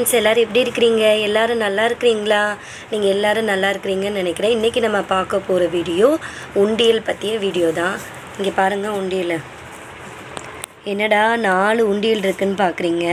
friends எல்லோரும் எப்படி இருக்கிறீங்க எல்லாரும் நல்லா இருக்கிறீங்களா நீங்கள் எல்லாரும் நல்லா இருக்கிறீங்கன்னு நினைக்கிறேன் இன்றைக்கி நம்ம பார்க்க போகிற வீடியோ உண்டியல் பற்றிய வீடியோ தான் இங்கே பாருங்கள் உண்டியல் என்னடா நாலு உண்டியல் இருக்குன்னு பார்க்குறீங்க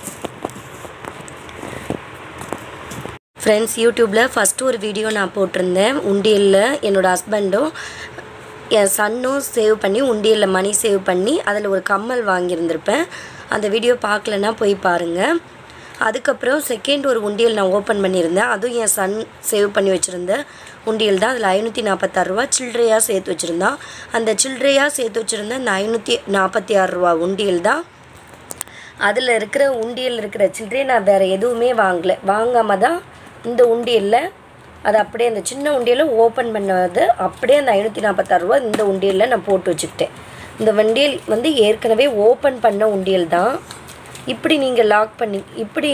ஃப்ரெண்ட்ஸ் யூடியூப்பில் ஃபஸ்ட்டு ஒரு வீடியோ நான் போட்டிருந்தேன் உண்டியலில் என்னோடய ஹஸ்பண்டும் என் சன்னும் சேவ் பண்ணி உண்டியலில் மணி சேவ் பண்ணி அதில் ஒரு கம்மல் வாங்கியிருந்திருப்பேன் அந்த வீடியோ பார்க்கலன்னா போய் பாருங்கள் அதுக்கப்புறம் செகண்ட் ஒரு உண்டியல் நான் ஓப்பன் பண்ணியிருந்தேன் அதுவும் என் சன் சேவ் பண்ணி வச்சுருந்த உண்டியல் தான் அதில் ஐநூற்றி நாற்பத்தாறு ரூபா சில்லறையாக சேர்த்து வச்சுருந்தான் அந்த சில்லறையாக சேர்த்து வச்சுருந்த அந்த ஐநூற்றி நாற்பத்தி ஆறு ரூபா உண்டியல் தான் அதில் இருக்கிற உண்டியல் இருக்கிற சில்லறையை நான் வேறு எதுவுமே வாங்கலை வாங்காமல் தான் இந்த உண்டியலில் அது அப்படியே அந்த சின்ன உண்டியலில் ஓப்பன் பண்ணது அப்படியே அந்த ஐநூற்றி நாற்பத்தாறு ரூபா இந்த உண்டியலில் நான் போட்டு வச்சுக்கிட்டேன் இந்த உண்டியல் வந்து ஏற்கனவே ஓப்பன் பண்ண உண்டியல் தான் இப்படி நீங்கள் லாக் பண்ணி இப்படி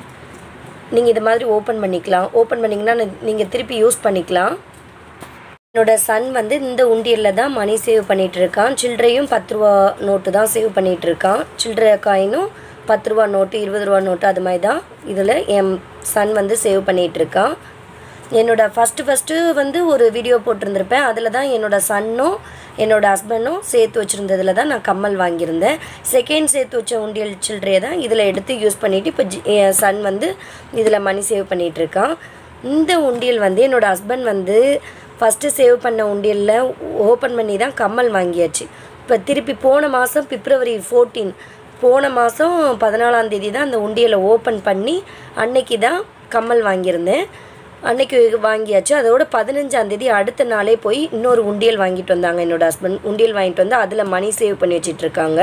நீங்கள் இது மாதிரி ஓப்பன் பண்ணிக்கலாம் ஓப்பன் பண்ணிங்கன்னா நீங்கள் திருப்பி யூஸ் பண்ணிக்கலாம் என்னோட சன் வந்து இந்த உண்டியலில் தான் மணி சேவ் பண்ணிகிட்டு இருக்கான் சில்லறையும் பத்து ரூபா நோட்டு தான் சேவ் பண்ணிகிட்டு இருக்கான் சில்லறை காயினும் பத்து ரூபா நோட்டு இருபது ரூபா நோட்டு அது மாதிரி தான் இதில் என் சன் வந்து சேவ் பண்ணிகிட்டு இருக்கான் என்னோட ஃபஸ்ட்டு ஃபஸ்ட்டு வந்து ஒரு வீடியோ போட்டிருந்திருப்பேன் அதில் தான் என்னோடய சன்னும் என்னோடய ஹஸ்பண்டும் சேர்த்து வச்சுருந்ததில் தான் நான் கம்மல் வாங்கியிருந்தேன் செகண்ட் சேர்த்து வச்ச உண்டியல் சில்லறையை தான் இதில் எடுத்து யூஸ் பண்ணிவிட்டு இப்போ ஜி என் சன் வந்து இதில் மணி சேவ் பண்ணிகிட்டு இருக்கான் இந்த உண்டியல் வந்து என்னோடய ஹஸ்பண்ட் வந்து ஃபஸ்ட்டு சேவ் பண்ண உண்டியலில் ஓப்பன் பண்ணி தான் கம்மல் வாங்கியாச்சு இப்போ திருப்பி போன மாதம் பிப்ரவரி ஃபோர்டீன் போன மாதம் பதினாலாம் தேதி தான் அந்த உண்டியலை ஓப்பன் பண்ணி அன்னைக்கு தான் கம்மல் வாங்கியிருந்தேன் அன்னைக்கு வாங்கியாச்சு அதோட பதினஞ்சாந்தேதி அடுத்த நாளே போய் இன்னொரு உண்டியல் வாங்கிட்டு வந்தாங்க என்னோடய ஹஸ்பண்ட் உண்டியல் வாங்கிட்டு வந்து அதில் மணி சேவ் பண்ணி வச்சிட்ருக்காங்க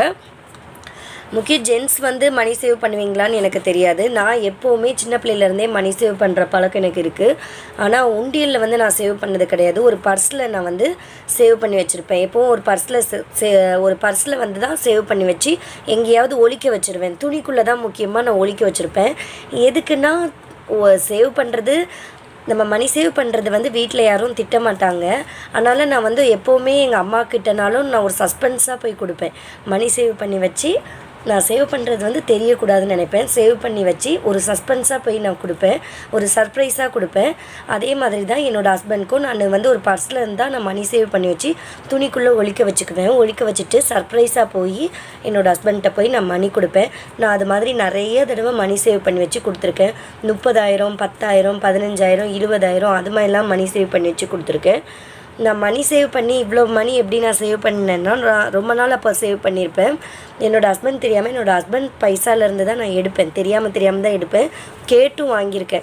முக்கிய ஜென்ஸ் வந்து மணி சேவ் பண்ணுவீங்களான்னு எனக்கு தெரியாது நான் எப்போவுமே சின்ன பிள்ளையிலேருந்தே மணி சேவ் பண்ணுற பழக்கம் எனக்கு இருக்குது ஆனால் உண்டியலில் வந்து நான் சேவ் பண்ணது கிடையாது ஒரு பர்ஸில் நான் வந்து சேவ் பண்ணி வச்சுருப்பேன் எப்போவும் ஒரு பர்ஸில் சே ஒரு பர்ஸில் வந்து தான் சேவ் பண்ணி வச்சு எங்கேயாவது ஒழிக்க வச்சுருவேன் துணிக்குள்ளே தான் முக்கியமாக நான் ஒழிக்க வச்சுருப்பேன் எதுக்குன்னா சேவ் பண்ணுறது நம்ம மணி சேவ் பண்ணுறது வந்து வீட்டில் யாரும் திட்ட மாட்டாங்க அதனால் நான் வந்து எப்போவுமே எங்கள் அம்மா கிட்டனாலும் நான் ஒரு சஸ்பென்ஸாக போய் கொடுப்பேன் மணி சேவ் பண்ணி வச்சு நான் சேவ் பண்ணுறது வந்து தெரியக்கூடாதுன்னு நினைப்பேன் சேவ் பண்ணி வச்சு ஒரு சஸ்பென்ஸாக போய் நான் கொடுப்பேன் ஒரு சர்ப்ரைஸாக கொடுப்பேன் அதே மாதிரி தான் என்னோடய ஹஸ்பண்ட்க்கும் நான் வந்து ஒரு பர்ஸில் இருந்தால் நான் மணி சேவ் பண்ணி வச்சு துணிக்குள்ளே ஒழிக்க வச்சுக்குவேன் ஒழிக்க வச்சுட்டு சர்ப்ரைஸாக போய் என்னோடய ஹஸ்பண்ட்டை போய் நான் மணி கொடுப்பேன் நான் அது மாதிரி நிறைய தடவை மணி சேவ் பண்ணி வச்சு கொடுத்துருக்கேன் முப்பதாயிரம் பத்தாயிரம் பதினஞ்சாயிரம் இருபதாயிரம் அது மாதிரிலாம் மணி சேவ் பண்ணி வச்சு கொடுத்துருக்கேன் நான் மணி சேவ் பண்ணி இவ்வளோ மணி எப்படி நான் சேவ் பண்ணேன்னா நான் ரொம்ப நாள் அப்போ சேவ் பண்ணியிருப்பேன் என்னோடய ஹஸ்பண்ட் தெரியாமல் என்னோடய ஹஸ்பண்ட் பைசாலேருந்து தான் நான் எடுப்பேன் தெரியாமல் தெரியாமல் தான் எடுப்பேன் கேட்டும் வாங்கியிருக்கேன்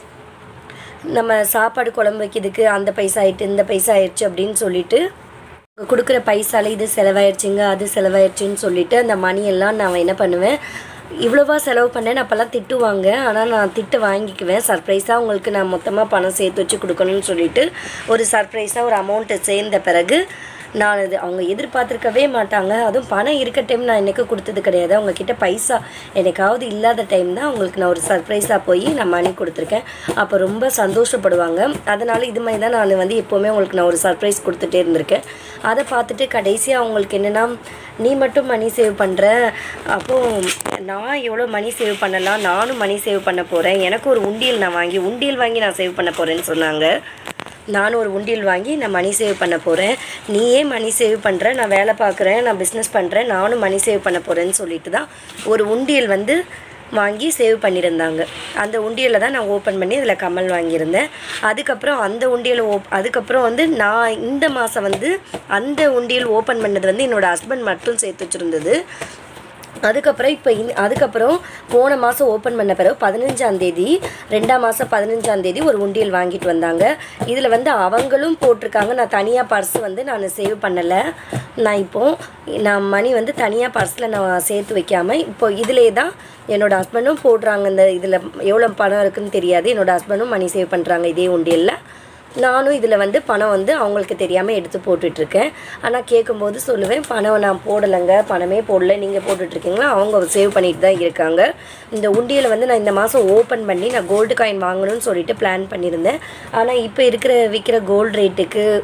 நம்ம சாப்பாடு குழம்பு வைக்கிறதுக்கு அந்த பைசா ஆயிட்டு இந்த பைசா ஆயிடுச்சு அப்படின்னு சொல்லிட்டு கொடுக்குற பைசால இது செலவாயிடுச்சுங்க அது செலவாயிடுச்சுன்னு சொல்லிட்டு அந்த மணியெல்லாம் நான் என்ன பண்ணுவேன் இவ்வளோவா செலவு பண்ணேன் அப்போல்லாம் திட்டுவாங்க ஆனால் நான் திட்டு வாங்கிக்குவேன் சர்ப்ரைஸாக உங்களுக்கு நான் மொத்தமாக பணம் சேர்த்து வச்சு கொடுக்கணும்னு சொல்லிட்டு ஒரு சர்ப்ரைஸாக ஒரு அமௌண்ட்டை சேர்ந்த பிறகு நான் இது அவங்க எதிர்பார்த்துருக்கவே மாட்டாங்க அதுவும் பணம் இருக்க டைம் நான் எனக்கு கொடுத்தது கிடையாது அவங்கக்கிட்ட பைசா எனக்காவது இல்லாத டைம் தான் அவங்களுக்கு நான் ஒரு சர்ப்ரைஸாக போய் நான் மணி கொடுத்துருக்கேன் அப்போ ரொம்ப சந்தோஷப்படுவாங்க அதனால் இது மாதிரி தான் நான் வந்து எப்போவுமே உங்களுக்கு நான் ஒரு சர்ப்ரைஸ் கொடுத்துட்டே இருந்திருக்கேன் அதை பார்த்துட்டு கடைசியாக அவங்களுக்கு என்னென்னா நீ மட்டும் மணி சேவ் பண்ணுற அப்போது நான் எவ்வளோ மணி சேவ் பண்ணலாம் நானும் மணி சேவ் பண்ண போகிறேன் எனக்கு ஒரு உண்டியல் நான் வாங்கி உண்டியல் வாங்கி நான் சேவ் பண்ண போகிறேன்னு சொன்னாங்க நானும் ஒரு உண்டியல் வாங்கி நான் மணி சேவ் பண்ண போகிறேன் நீயே மணி சேவ் பண்ணுற நான் வேலை பார்க்குறேன் நான் பிஸ்னஸ் பண்ணுறேன் நானும் மணி சேவ் பண்ண போகிறேன்னு சொல்லிட்டு தான் ஒரு உண்டியல் வந்து வாங்கி சேவ் பண்ணியிருந்தாங்க அந்த உண்டியலில் தான் நான் ஓப்பன் பண்ணி அதில் கமல் வாங்கியிருந்தேன் அதுக்கப்புறம் அந்த உண்டியலை ஓப் அதுக்கப்புறம் வந்து நான் இந்த மாதம் வந்து அந்த உண்டியல் ஓப்பன் பண்ணது வந்து என்னோடய ஹஸ்பண்ட் மட்டும் சேர்த்து வச்சுருந்தது அதுக்கப்புறம் இப்போ இன் அதுக்கப்புறம் போன மாதம் ஓப்பன் பண்ண பிறகு பதினஞ்சாந்தேதி ரெண்டாம் மாதம் பதினஞ்சாந்தேதி ஒரு உண்டியல் வாங்கிட்டு வந்தாங்க இதில் வந்து அவங்களும் போட்டிருக்காங்க நான் தனியாக பர்ஸ் வந்து நான் சேவ் பண்ணலை நான் இப்போது நான் மணி வந்து தனியாக பர்ஸில் நான் சேர்த்து வைக்காமல் இப்போ இதிலே தான் என்னோடய ஹஸ்பண்டும் போடுறாங்க இந்த இதில் எவ்வளோ பணம் இருக்குதுன்னு தெரியாது என்னோடய ஹஸ்பண்டும் மணி சேவ் பண்ணுறாங்க இதே உண்டியலில் நானும் இதில் வந்து பணம் வந்து அவங்களுக்கு தெரியாமல் எடுத்து போட்டுட்ருக்கேன் ஆனால் கேட்கும்போது சொல்லுவேன் பணம் நான் போடலைங்க பணமே போடல நீங்கள் போட்டுட்ருக்கீங்களா அவங்க சேவ் பண்ணிட்டு தான் இருக்காங்க இந்த உண்டியலை வந்து நான் இந்த மாதம் ஓப்பன் பண்ணி நான் கோல்டு காயின் வாங்கணும்னு சொல்லிட்டு பிளான் பண்ணியிருந்தேன் ஆனால் இப்போ இருக்கிற விற்கிற கோல்டு ரேட்டுக்கு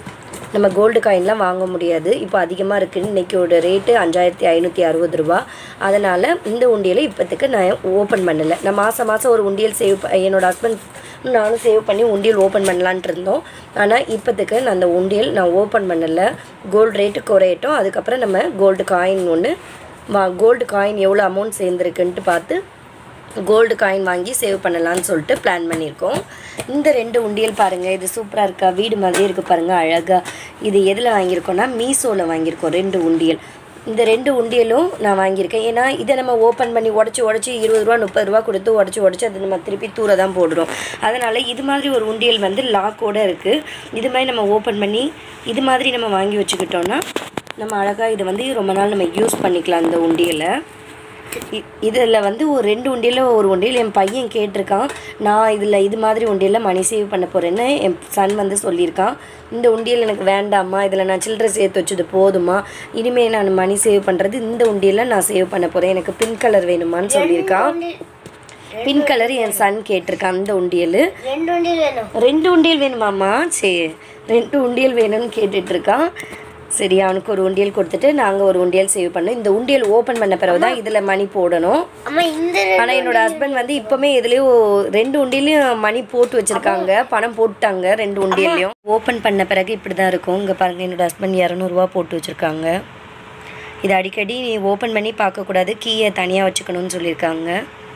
நம்ம கோல்டு காயின்லாம் வாங்க முடியாது இப்போ அதிகமாக இருக்குன்னு இன்றைக்கியோட ரேட்டு அஞ்சாயிரத்தி ஐநூற்றி அறுபது ரூபா அதனால் இந்த உண்டியலை இப்போத்துக்கு நான் ஓப்பன் பண்ணலை நான் மாதம் மாதம் ஒரு உண்டியல் சேவ் என்னோட ஹஸ்பண்ட் நானும் சேவ் பண்ணி உண்டியல் ஓப்பன் பண்ணலான்ட்டு இருந்தோம் ஆனால் இப்போத்துக்கு நான் அந்த உண்டியல் நான் ஓப்பன் பண்ணலை கோல்டு ரேட்டு குறையட்டும் அதுக்கப்புறம் நம்ம கோல்டு காயின் ஒன்று வா கோல்டு காயின் எவ்வளோ அமௌண்ட் சேர்ந்துருக்குன்ட்டு பார்த்து கோல்டு காயின் வாங்கி சேவ் பண்ணலான்னு சொல்லிட்டு பிளான் பண்ணியிருக்கோம் இந்த ரெண்டு உண்டியல் பாருங்கள் இது சூப்பராக இருக்கா வீடு மாதிரி இருக்குது பாருங்கள் அழகாக இது எதில் வாங்கியிருக்கோன்னா மீஷோவில் வாங்கியிருக்கோம் ரெண்டு உண்டியல் இந்த ரெண்டு உண்டியலும் நான் வாங்கியிருக்கேன் ஏன்னா இதை நம்ம ஓப்பன் பண்ணி உடச்சி உடச்சி இருபது ரூபா முப்பது ரூபா கொடுத்து உடச்சி உடச்சி அதை நம்ம திருப்பி தூர தான் போடுறோம் அதனால் இது மாதிரி ஒரு உண்டியல் வந்து லாக்கோடு இருக்குது இது மாதிரி நம்ம ஓப்பன் பண்ணி இது மாதிரி நம்ம வாங்கி வச்சுக்கிட்டோன்னா நம்ம அழகாக இதை வந்து ரொம்ப நாள் நம்ம யூஸ் பண்ணிக்கலாம் இந்த உண்டியலை இதில் வந்து ஒரு ரெண்டு உண்டியில் ஒரு உண்டியல் என் பையன் கேட்டிருக்கான் நான் இதில் இது மாதிரி உண்டியலில் மணி சேவ் பண்ண போகிறேன்னு என் சன் வந்து சொல்லியிருக்கான் இந்த உண்டியல் எனக்கு வேண்டாம்மா இதில் நான் சில்லறை சேர்த்து வச்சது போதுமா இனிமேல் நான் மணி சேவ் பண்ணுறது இந்த உண்டியலில் நான் சேவ் பண்ண போகிறேன் எனக்கு பிங்க் கலர் வேணுமான்னு சொல்லியிருக்கான் பிங்க் கலர் என் சன் கேட்டிருக்கான் அந்த உண்டியல் ரெண்டு வண்டி வேணும் ரெண்டு உண்டியல் வேணுமாம்மா சரி ரெண்டு உண்டியல் வேணும்னு கேட்டுட்டு இருக்கான் சரி அவனுக்கு ஒரு உண்டியல் கொடுத்துட்டு நாங்கள் ஒரு உண்டியல் சேவ் பண்ணோம் இந்த உண்டியல் ஓப்பன் பண்ண பிறகு தான் இதில் மணி போடணும் அம்மா இந்த ரெண்டு- ஆனால் என்னோட ஹஸ்பண்ட் வந்து இப்போமே எதுலேயும் ரெண்டு உண்டியலையும் மணி போட்டு வச்சுருக்காங்க பணம் போட்டாங்க ரெண்டு உண்டியல்லையும் ஓப்பன் பண்ண பிறகு இப்படி தான் இருக்கும் இங்கே பாருங்கள் என்னோட ஹஸ்பண்ட் இரநூறுவா போட்டு வச்சுருக்காங்க இது அடிக்கடி நீ ஓப்பன் பண்ணி பார்க்கக்கூடாது கீயை தனியாக வச்சுக்கணும்னு சொல்லியிருக்காங்க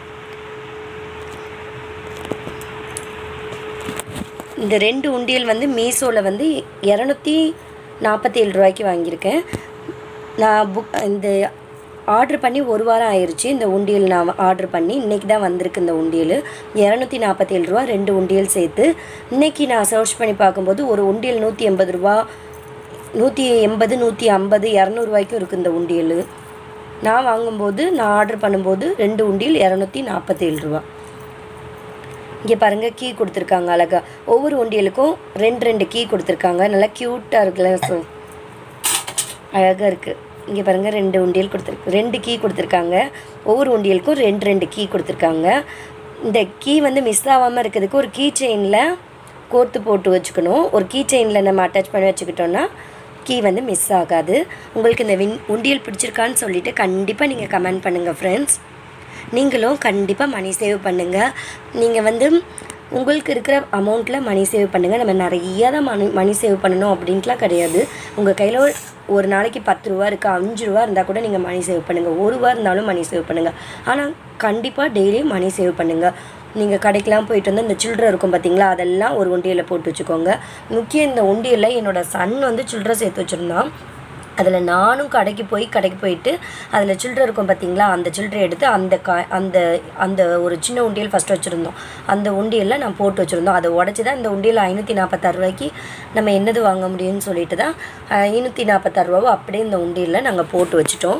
இந்த ரெண்டு உண்டியல் வந்து மீஷோவில் வந்து இரநூத்தி நாற்பத்தேழு ரூபாய்க்கு வாங்கியிருக்கேன் நான் புக் இந்த ஆர்டர் பண்ணி ஒரு வாரம் ஆயிடுச்சு இந்த உண்டியல் நான் ஆர்டர் பண்ணி இன்றைக்கி தான் வந்திருக்கு இந்த உண்டியல் இரநூத்தி நாற்பத்தேழு ரூபா ரெண்டு உண்டியல் சேர்த்து இன்றைக்கி நான் சர்ச் பண்ணி பார்க்கும்போது ஒரு உண்டியல் நூற்றி எண்பது ரூபா நூற்றி எண்பது நூற்றி ஐம்பது இரநூறுவாய்க்கும் இருக்குது இந்த உண்டியல் நான் வாங்கும்போது நான் ஆர்டர் பண்ணும்போது ரெண்டு உண்டியல் இரநூத்தி நாற்பத்தேழு ரூபா இங்கே பாருங்கள் கீ கொடுத்துருக்காங்க அழகா ஒவ்வொரு உண்டியலுக்கும் ரெண்டு ரெண்டு கீ கொடுத்துருக்காங்க நல்லா க்யூட்டாக இருக்குல்ல ஸோ அழகாக இருக்குது இங்கே பாருங்கள் ரெண்டு உண்டியல் கொடுத்துருக்கு ரெண்டு கீ கொடுத்துருக்காங்க ஒவ்வொரு உண்டியலுக்கும் ரெண்டு ரெண்டு கீ கொடுத்துருக்காங்க இந்த கீ வந்து மிஸ் ஆகாமல் இருக்கிறதுக்கு ஒரு கீ செயினில் கோர்த்து போட்டு வச்சுக்கணும் ஒரு கீ செயினில் நம்ம அட்டாச் பண்ணி வச்சுக்கிட்டோன்னா கீ வந்து மிஸ் ஆகாது உங்களுக்கு இந்த வின் உண்டியல் பிடிச்சிருக்கான்னு சொல்லிவிட்டு கண்டிப்பாக நீங்கள் கமெண்ட் பண்ணுங்கள் ஃப்ரெண்ட்ஸ் நீங்களும் கண்டிப்பாக மணி சேவ் பண்ணுங்கள் நீங்கள் வந்து உங்களுக்கு இருக்கிற அமௌண்ட்டில் மணி சேவ் பண்ணுங்கள் நம்ம நிறையா தான் மணி மணி சேவ் பண்ணணும் அப்படின்ட்டுலாம் கிடையாது உங்கள் கையில் ஒரு நாளைக்கு பத்து ரூபா இருக்குது அஞ்சு ரூபா இருந்தால் கூட நீங்கள் மணி சேவ் பண்ணுங்கள் ஒரு ரூபா இருந்தாலும் மணி சேவ் பண்ணுங்கள் ஆனால் கண்டிப்பாக டெய்லியும் மணி சேவ் பண்ணுங்கள் நீங்கள் கடைக்கெலாம் போயிட்டு வந்து இந்த சில்லறை இருக்கும் பார்த்தீங்களா அதெல்லாம் ஒரு உண்டியலில் போட்டு வச்சுக்கோங்க முக்கியம் இந்த உண்டியலில் என்னோடய சன் வந்து சில்லறை சேர்த்து வச்சுருந்தான் அதில் நானும் கடைக்கு போய் கடைக்கு போயிட்டு அதில் சில்லறை இருக்கும் பார்த்தீங்களா அந்த சில்லறை எடுத்து அந்த கா அந்த அந்த ஒரு சின்ன உண்டியல் ஃபஸ்ட்டு வச்சுருந்தோம் அந்த உண்டியலில் நான் போட்டு வச்சுருந்தோம் அதை உடச்சி தான் இந்த உண்டியல் ஐநூற்றி நாற்பத்தாறு ரூபாய்க்கு நம்ம என்னது வாங்க முடியும்னு சொல்லிட்டு தான் ஐநூற்றி நாற்பத்தாறு ரூபாவை அப்படியே இந்த உண்டியலில் நாங்கள் போட்டு வச்சுட்டோம்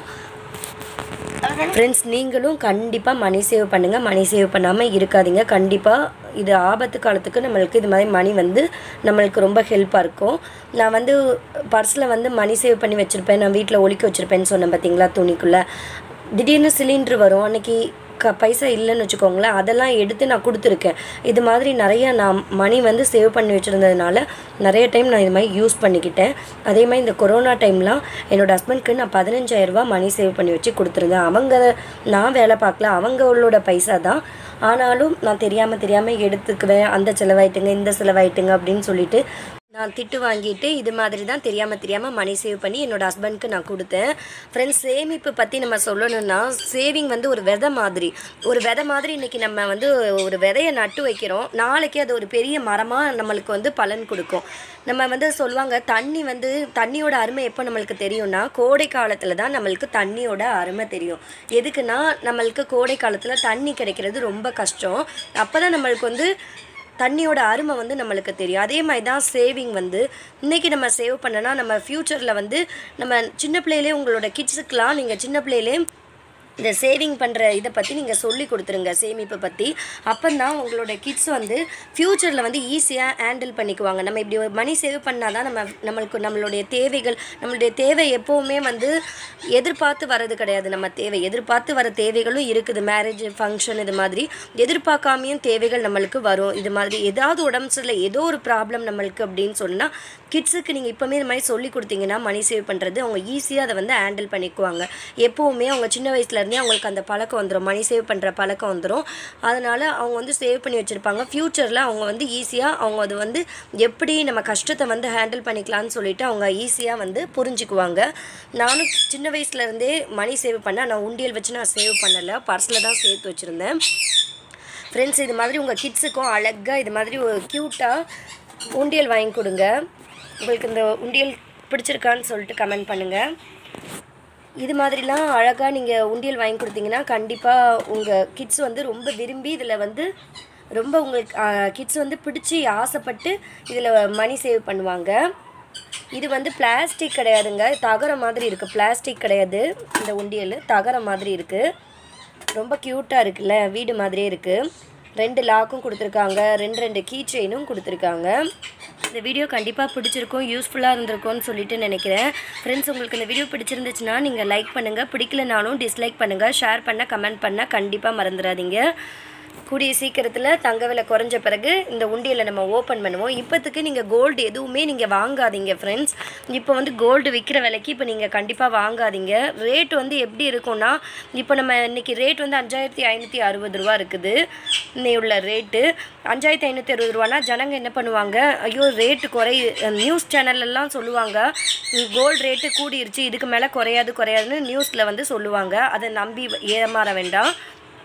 ஃப்ரெண்ட்ஸ் நீங்களும் கண்டிப்பாக மணி சேவ் பண்ணுங்கள் மணி சேவ் பண்ணாமல் இருக்காதீங்க கண்டிப்பாக இது ஆபத்து காலத்துக்கு நம்மளுக்கு இது மாதிரி மணி வந்து நம்மளுக்கு ரொம்ப ஹெல்ப்பாக இருக்கும் நான் வந்து பர்ஸில் வந்து மணி சேவ் பண்ணி வச்சுருப்பேன் நான் வீட்டில் ஒழிக்க வச்சுருப்பேன்னு சொன்னேன் பார்த்தீங்களா துணிக்குள்ளே திடீர்னு சிலிண்ட்ரு வரும் அன்றைக்கி க பைசா இல்லைன்னு வச்சுக்கோங்களேன் அதெல்லாம் எடுத்து நான் கொடுத்துருக்கேன் இது மாதிரி நிறைய நான் மணி வந்து சேவ் பண்ணி வச்சுருந்ததுனால நிறைய டைம் நான் இது மாதிரி யூஸ் பண்ணிக்கிட்டேன் அதே மாதிரி இந்த கொரோனா டைம்லாம் என்னோடய ஹஸ்பண்ட்க்கு நான் பதினஞ்சாயிரரூபா மணி சேவ் பண்ணி வச்சு கொடுத்துருந்தேன் அவங்க நான் வேலை பார்க்கல அவங்களோட பைசா தான் ஆனாலும் நான் தெரியாமல் தெரியாமல் எடுத்துக்குவேன் அந்த செலவாயிட்டுங்க இந்த செலவாயிட்டுங்க அப்படின்னு சொல்லிட்டு நான் திட்டு வாங்கிட்டு இது மாதிரி தான் தெரியாமல் தெரியாமல் மணி சேவ் பண்ணி என்னோடய ஹஸ்பண்ட்க்கு நான் கொடுத்தேன் ஃப்ரெண்ட்ஸ் சேமிப்பு பற்றி நம்ம சொல்லணும்னா சேவிங் வந்து ஒரு விதை மாதிரி ஒரு விதை மாதிரி இன்றைக்கி நம்ம வந்து ஒரு விதையை நட்டு வைக்கிறோம் நாளைக்கு அது ஒரு பெரிய மரமாக நம்மளுக்கு வந்து பலன் கொடுக்கும் நம்ம வந்து சொல்லுவாங்க தண்ணி வந்து தண்ணியோட அருமை எப்போ நம்மளுக்கு தெரியும்னா கோடை காலத்தில் தான் நம்மளுக்கு தண்ணியோட அருமை தெரியும் எதுக்குன்னா நம்மளுக்கு கோடை காலத்தில் தண்ணி கிடைக்கிறது ரொம்ப கஷ்டம் அப்போ தான் நம்மளுக்கு வந்து தண்ணியோட அருமை வந்து நம்மளுக்கு தெரியும் அதே மாதிரி தான் சேவிங் வந்து இன்றைக்கி நம்ம சேவ் பண்ணனா நம்ம ஃப்யூச்சரில் வந்து நம்ம சின்ன பிள்ளையிலே உங்களோட கிட்ஸுக்கெலாம் நீங்கள் சின்ன பிள்ளையிலே இந்த சேவிங் பண்ணுற இதை பற்றி நீங்கள் சொல்லி கொடுத்துருங்க சேமிப்பை பற்றி அப்போ தான் உங்களோட கிட்ஸ் வந்து ஃப்யூச்சரில் வந்து ஈஸியாக ஹேண்டில் பண்ணிக்குவாங்க நம்ம இப்படி ஒரு மணி சேவ் பண்ணால் தான் நம்ம நம்மளுக்கு நம்மளுடைய தேவைகள் நம்மளுடைய தேவை எப்போவுமே வந்து எதிர்பார்த்து வர்றது கிடையாது நம்ம தேவை எதிர்பார்த்து வர தேவைகளும் இருக்குது மேரேஜ் ஃபங்க்ஷன் இது மாதிரி எதிர்பார்க்காமையும் தேவைகள் நம்மளுக்கு வரும் இது மாதிரி ஏதாவது உடம்பு சரியில்லை ஏதோ ஒரு ப்ராப்ளம் நம்மளுக்கு அப்படின்னு சொன்னால் கிட்ஸுக்கு நீங்கள் இப்போவுமே இது மாதிரி சொல்லி கொடுத்தீங்கன்னா மணி சேவ் பண்ணுறது அவங்க ஈஸியாக அதை வந்து ஹேண்டில் பண்ணிக்குவாங்க எப்போவுமே அவங்க சின்ன வயசுலேருந்தே அவங்களுக்கு அந்த பழக்கம் வந்துடும் மணி சேவ் பண்ணுற பழக்கம் வந்துடும் அதனால் அவங்க வந்து சேவ் பண்ணி வச்சுருப்பாங்க ஃப்யூச்சரில் அவங்க வந்து ஈஸியாக அவங்க அது வந்து எப்படி நம்ம கஷ்டத்தை வந்து ஹேண்டில் பண்ணிக்கலாம்னு சொல்லிட்டு அவங்க ஈஸியாக வந்து புரிஞ்சுக்குவாங்க நானும் சின்ன வயசுலேருந்தே மணி சேவ் பண்ணேன் நான் உண்டியல் வச்சு நான் சேவ் பண்ணலை பர்ஸில் தான் சேர்த்து வச்சுருந்தேன் ஃப்ரெண்ட்ஸ் இது மாதிரி உங்கள் கிட்ஸுக்கும் அழகாக இது மாதிரி ஒரு க்யூட்டாக உண்டியல் வாங்கி கொடுங்க உங்களுக்கு இந்த உண்டியல் பிடிச்சிருக்கான்னு சொல்லிட்டு கமெண்ட் பண்ணுங்கள் இது மாதிரிலாம் அழகாக நீங்கள் உண்டியல் வாங்கி கொடுத்தீங்கன்னா கண்டிப்பாக உங்கள் கிட்ஸ் வந்து ரொம்ப விரும்பி இதில் வந்து ரொம்ப உங்களுக்கு கிட்ஸ் வந்து பிடிச்சி ஆசைப்பட்டு இதில் மணி சேவ் பண்ணுவாங்க இது வந்து பிளாஸ்டிக் கிடையாதுங்க தகரம் மாதிரி இருக்குது பிளாஸ்டிக் கிடையாது இந்த உண்டியல் தகரம் மாதிரி இருக்குது ரொம்ப க்யூட்டாக இருக்குல்ல வீடு மாதிரியே இருக்குது ரெண்டு லாக்கும் கொடுத்துருக்காங்க ரெண்டு ரெண்டு கீ செயினும் கொடுத்துருக்காங்க இந்த வீடியோ கண்டிப்பாக பிடிச்சிருக்கும் யூஸ்ஃபுல்லாக இருந்திருக்கும்னு சொல்லிட்டு நினைக்கிறேன் ஃப்ரெண்ட்ஸ் உங்களுக்கு இந்த வீடியோ பிடிச்சிருந்துச்சுன்னா நீங்கள் லைக் பண்ணுங்கள் பிடிக்கலனாலும் டிஸ்லைக் பண்ணுங்கள் ஷேர் பண்ண கமெண்ட் பண்ண கண்டிப்பாக மறந்துடாதீங்க கூடிய சீக்கிரத்தில் தங்க விலை குறைஞ்ச பிறகு இந்த உண்டியலை நம்ம ஓப்பன் பண்ணுவோம் இப்போத்துக்கு நீங்கள் கோல்டு எதுவுமே நீங்கள் வாங்காதீங்க ஃப்ரெண்ட்ஸ் இப்போ வந்து கோல்டு விற்கிற விலைக்கு இப்போ நீங்கள் கண்டிப்பாக வாங்காதீங்க ரேட் வந்து எப்படி இருக்கும்னா இப்போ நம்ம இன்றைக்கி ரேட் வந்து அஞ்சாயிரத்தி ஐநூற்றி அறுபது ரூபா இருக்குது இன்னை உள்ள ரேட்டு அஞ்சாயிரத்தி ஐநூற்றி அறுபது ரூபானா ஜனங்க என்ன பண்ணுவாங்க ஐயோ ரேட்டு குறை நியூஸ் சேனல்லலாம் சொல்லுவாங்க கோல்டு ரேட்டு கூடிருச்சு இதுக்கு மேலே குறையாது குறையாதுன்னு நியூஸில் வந்து சொல்லுவாங்க அதை நம்பி ஏமாற வேண்டாம்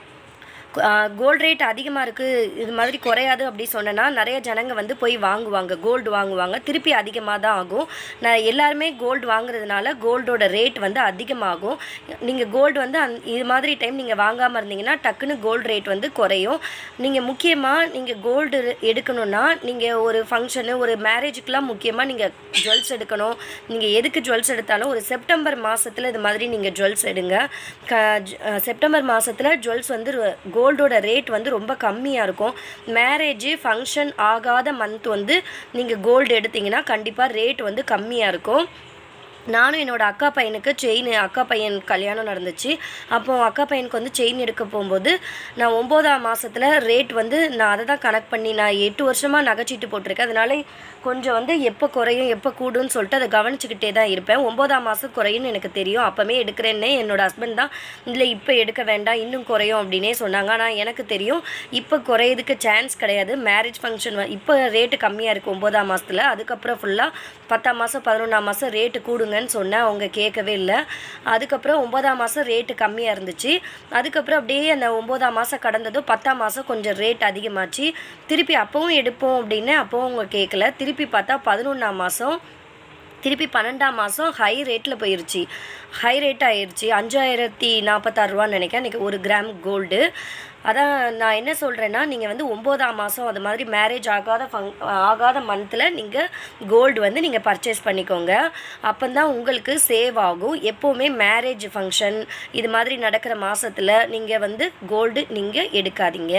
கோல்டு ரேட் அதிகமாக இருக்குது இது மாதிரி குறையாது அப்படி சொன்னேன்னா நிறைய ஜனங்க வந்து போய் வாங்குவாங்க கோல்டு வாங்குவாங்க திருப்பி அதிகமாக தான் ஆகும் நான் எல்லாருமே கோல்டு வாங்குறதுனால கோல்டோட ரேட் வந்து அதிகமாகும் நீங்கள் கோல்டு வந்து அந் இது மாதிரி டைம் நீங்கள் வாங்காமல் இருந்தீங்கன்னா டக்குன்னு கோல்டு ரேட் வந்து குறையும் நீங்கள் முக்கியமாக நீங்கள் கோல்டு எடுக்கணும்னா நீங்கள் ஒரு ஃபங்க்ஷனு ஒரு மேரேஜுக்கெலாம் முக்கியமாக நீங்கள் ஜுவல்ஸ் எடுக்கணும் நீங்கள் எதுக்கு ஜுவல்ஸ் எடுத்தாலும் ஒரு செப்டம்பர் மாதத்தில் இது மாதிரி நீங்கள் ஜுவல்ஸ் எடுங்க க ஜ- அஹ் செப்டம்பர் மாதத்தில் ஜுவல்ஸ் வந்து கோல்டோட ரேட் வந்து ரொம்ப கம்மியாக இருக்கும் மேரேஜ் ஃபங்க்ஷன் ஆகாத மந்த் வந்து நீங்கள் கோல்டு எடுத்தீங்கன்னா கண்டிப்பாக ரேட் வந்து கம்மியாக இருக்கும் நானும் என்னோட அக்கா பையனுக்கு செயின் அக்கா பையன் கல்யாணம் நடந்துச்சு அப்போ அக்கா பையனுக்கு வந்து செயின் எடுக்க போகும்போது நான் ஒம்போதாம் மாதத்தில் ரேட் வந்து நான் அதை தான் கனெக்ட் பண்ணி நான் எட்டு வருஷமாக நகைச்சீட்டு போட்டிருக்கேன் அதனால கொஞ்சம் வந்து எப்போ குறையும் எப்போ கூடுன்னு சொல்லிட்டு அதை கவனிச்சுக்கிட்டே தான் இருப்பேன் ஒம்போதாம் மாதம் குறையும்னு எனக்கு தெரியும் அப்போவே எடுக்கிறேன்னே என்னோட ஹஸ்பண்ட் தான் இல்லை இப்போ எடுக்க வேண்டாம் இன்னும் குறையும் அப்படின்னே சொன்னாங்க ஆனால் எனக்கு தெரியும் இப்போ குறையதுக்கு சான்ஸ் கிடையாது மேரேஜ் ஃபங்க்ஷன் இப்போ ரேட்டு கம்மியாக இருக்குது ஒம்போதாம் மாதத்தில் அதுக்கப்புறம் ஃபுல்லாக பத்தாம் மாதம் பதினொன்றாம் மாதம் ரேட்டு கூடுங்கன்னு சொன்னேன் அவங்க கேட்கவே இல்லை அதுக்கப்புறம் ஒம்போதாம் மாதம் ரேட்டு கம்மியாக இருந்துச்சு அதுக்கப்புறம் அப்படியே அந்த ஒம்போதாம் மாதம் கடந்ததும் பத்தாம் மாதம் கொஞ்சம் ரேட் அதிகமாச்சு திருப்பி அப்போவும் எடுப்போம் அப்படின்னு அப்போவும் அவங்க கேட்கல திருப்பி பார்த்தா பதினொன்றாம் மாதம் திருப்பி பன்னெண்டாம் மாதம் ஹை ரேட்டில் போயிருச்சு ஹை ரேட் ஆயிருச்சு அஞ்சாயிரத்தி நாற்பத்தாறு ரூபான்னு நினைக்கிறேன் இன்றைக்கி ஒரு கிராம் கோல்டு அதான் நான் என்ன சொல்கிறேன்னா நீங்கள் வந்து ஒம்போதாம் மாதம் அது மாதிரி மேரேஜ் ஆகாத ஃபங் ஆகாத மந்தில் நீங்கள் கோல்டு வந்து நீங்கள் பர்ச்சேஸ் பண்ணிக்கோங்க அப்போ தான் உங்களுக்கு சேவ் ஆகும் எப்போவுமே மேரேஜ் ஃபங்க்ஷன் இது மாதிரி நடக்கிற மாதத்தில் நீங்கள் வந்து கோல்டு நீங்கள் எடுக்காதீங்க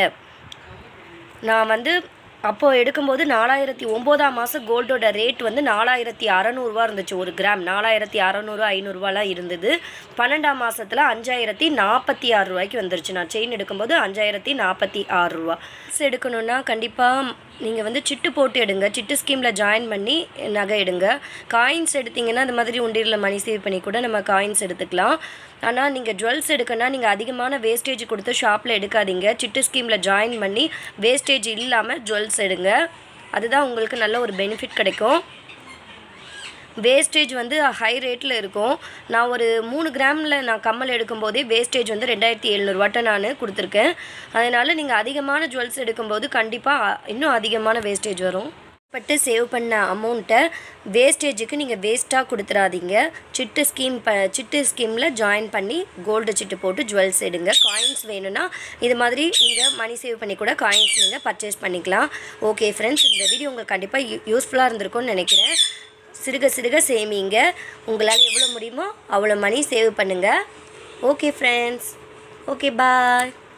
நான் வந்து அப்போது எடுக்கும்போது நாலாயிரத்தி ஒம்போதாம் மாதம் கோல்டோட ரேட் வந்து நாலாயிரத்தி அறநூறுவா இருந்துச்சு ஒரு கிராம் நாலாயிரத்தி அறநூறு ஐநூறுரூவாலாம் இருந்தது பன்னெண்டாம் மாதத்தில் அஞ்சாயிரத்தி நாற்பத்தி ஆறு ரூபாய்க்கு வந்துருச்சு நான் செயின் எடுக்கும்போது அஞ்சாயிரத்தி நாற்பத்தி ஆறு ரூபா Dress எடுக்கணுன்னா கண்டிப்பாக நீங்கள் வந்து சிட்டு போட்டு எடுங்க சிட்டு ஸ்கீமில் ஜாயின் பண்ணி நகை எடுங்க காயின்ஸ் எடுத்தீங்கன்னா இந்த மாதிரி உண்டியலில் மணி சேவ் பண்ணி கூட நம்ம காயின்ஸ் எடுத்துக்கலாம் ஆனால் நீங்கள் ஜுவல்ஸ் எடுக்கணும்னா நீங்கள் அதிகமான வேஸ்டேஜ் கொடுத்து ஷாப்பில் எடுக்காதீங்க சிட்டு ஸ்கீமில் ஜாயின் பண்ணி வேஸ்டேஜ் இல்லாமல் ஜுவல்ஸ் எடுங்க அதுதான் உங்களுக்கு நல்ல ஒரு பெனிஃபிட் கிடைக்கும் வேஸ்டேஜ் வந்து ஹை ரேட்டில் இருக்கும் நான் ஒரு மூணு கிராமில் நான் கம்மல் எடுக்கும்போதே வேஸ்டேஜ் வந்து ரெண்டாயிரத்தி எழுநூறுவாட்ட நான் கொடுத்துருக்கேன் அதனால் நீங்கள் அதிகமான ஜுவல்ஸ் எடுக்கும்போது கண்டிப்பாக இன்னும் அதிகமான வேஸ்டேஜ் வரும் பட்டு சேவ் பண்ண அமௌண்ட்டை வேஸ்டேஜுக்கு நீங்கள் வேஸ்ட்டாக கொடுத்துறாதீங்க சிட்டு ஸ்கீம் ப சிட்டு ஸ்கீமில் ஜாயின் பண்ணி கோல்டு சிட்டு போட்டு ஜுவல்ஸ் எடுங்க காயின்ஸ் வேணும்னா இது மாதிரி நீங்கள் மணி சேவ் பண்ணி கூட காயின்ஸ் நீங்கள் பர்ச்சேஸ் பண்ணிக்கலாம் ஓகே ஃப்ரெண்ட்ஸ் இந்த வீடியோ உங்களுக்கு கண்டிப்பாக யூ யூஸ்ஃபுல்லாக இருந்திருக்கும்னு நினைக்கிறேன் சிறுக சிறுக சேமிங்க உங்களால் எவ்வளோ முடியுமோ அவ்வளோ மணி சேவ் பண்ணுங்கள் ஓகே ஃப்ரெண்ட்ஸ் ஓகே பாய்